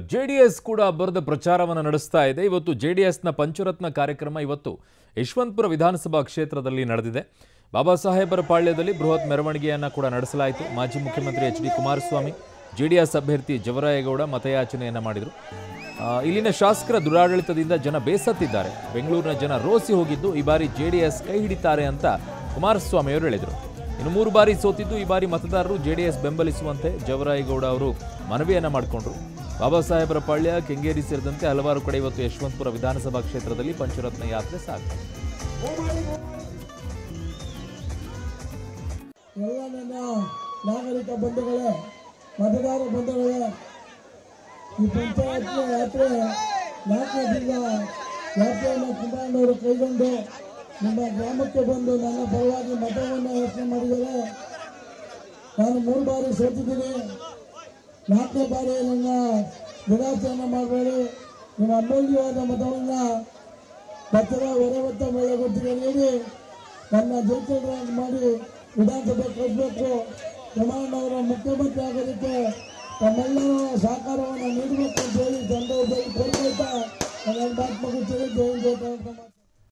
JDS ಕೂಡ ಬರೆದ ಪ್ರಚಾರವನ್ನು ನಡೆಸ್ತಾ ಇದೆ ಇವತ್ತು ಜೆಡಿಎಸ್ನ ಪಂಚರತ್ನ ಕಾರ್ಯಕ್ರಮ ಇವತ್ತು ಯಶವಂತಪುರ ವಿಧಾನಸಭಾ ಕ್ಷೇತ್ರದಲ್ಲಿ ನಡೆದಿದೆ ಬಾಬಾ ಸಾಹೇಬರ ಪಾಳ್ಯದಲ್ಲಿ ಬೃಹತ್ ಮೆರವಣಿಗೆಯನ್ನು ಕೂಡ ನಡೆಸಲಾಯಿತು ಮಾಜಿ ಮುಖ್ಯಮಂತ್ರಿ ಎಚ್ ಡಿ ಕುಮಾರಸ್ವಾಮಿ ಜೆಡಿಎಸ್ ಅಭ್ಯರ್ಥಿ ಜವರಾಯಗೌಡ ಮತಯಾಚನೆಯನ್ನು ಮಾಡಿದರು ಆ, ಇಲ್ಲಿನ ಶಾಸಕರ ದುರಾಡಳಿತದಿಂದ ಜನ ಬೇಸತ್ತಿದ್ದಾರೆ ಬೆಂಗಳೂರಿನ ಜನ ರೋಸಿ ಹೋಗಿದ್ದು ಈ ಬಾರಿ ಜೆಡಿಎಸ್ ಕೈ ಹಿಡಿತಾರೆ ಅಂತ ಕುಮಾರಸ್ವಾಮಿ ಅವರು ಹೇಳಿದರು ಇನ್ನು ಮೂರು ಬಾರಿ ಸೋತಿದ್ದು ಈ ಬಾರಿ ಮತದಾರರು ಜೆಡಿಎಸ್ ಬೆಂಬಲಿಸುವಂತೆ ಜವರಾಯಗೌಡ ಅವರು ಮನವಿಯನ್ನ ಮಾಡಿಕೊಂಡ್ರು ಬಾಬಾ ಸಾಹೇಬರ ಪಾಳ್ಯ ಕೆಂಗೇರಿ ಸೇರಿದಂತೆ ಹಲವಾರು ಕಡೆ ಇವತ್ತು ಯಶವಂತಪುರ ವಿಧಾನಸಭಾ ಕ್ಷೇತ್ರದಲ್ಲಿ ಪಂಚರತ್ನ ಯಾತ್ರೆ ಸಾಗಿದೆ ಎಲ್ಲ ನನ್ನ ನಾಗರಿಕ ಬಂಧುಗಳೇ ಮತದಾರ ಬಂಧುಗಳೇ ಈ ಪಂಚಾಯತ್ ಯಾತ್ರೆ ನಾಲ್ಕನೇ ದಿನ ಯಾತ್ರೆಯನ್ನು ಕುಮಾರಣ್ಣವರು ಕೈಗೊಂಡು ನಿಮ್ಮ ಗ್ರಾಮಕ್ಕೆ ಬಂದು ನನ್ನ ಪರವಾಗಿ ಮತವನ್ನು ಯೋಚನೆ ಮಾಡಿದರೆ ನಾನು ಮೂರು ಬಾರಿ ಸೋತಿದ್ದೀನಿ ನಾಲ್ಕನೇ ಬಾರಿ ನನ್ನ ನಿರಾಸೆಯನ್ನು ಮಾಡಬೇಡಿ ನಿಮ್ಮ ಅಮೂಲ್ಯವಾದ ಮತವನ್ನು ಪತ್ರ ಹೊರವತ್ತ ಮೇಲೆ ಗೊತ್ತಿಗೆ ನೀಡಿ ನನ್ನ ಜೈಚಂದ್ರಾಗಿ ಮಾಡಿ ವಿಧಾನಸಭೆ ಕಳಿಸಬೇಕು ಕುಮಾರಣ್ಣವರ ಮುಖ್ಯಮಂತ್ರಿ ಆಗೋದಕ್ಕೆ ತಮ್ಮೆಲ್ಲರ ಸಹಕಾರವನ್ನು ನೀಡಬೇಕು ಅಂತ ಹೇಳಿ ಜನರ ಬಳಿ ಕೋರಿ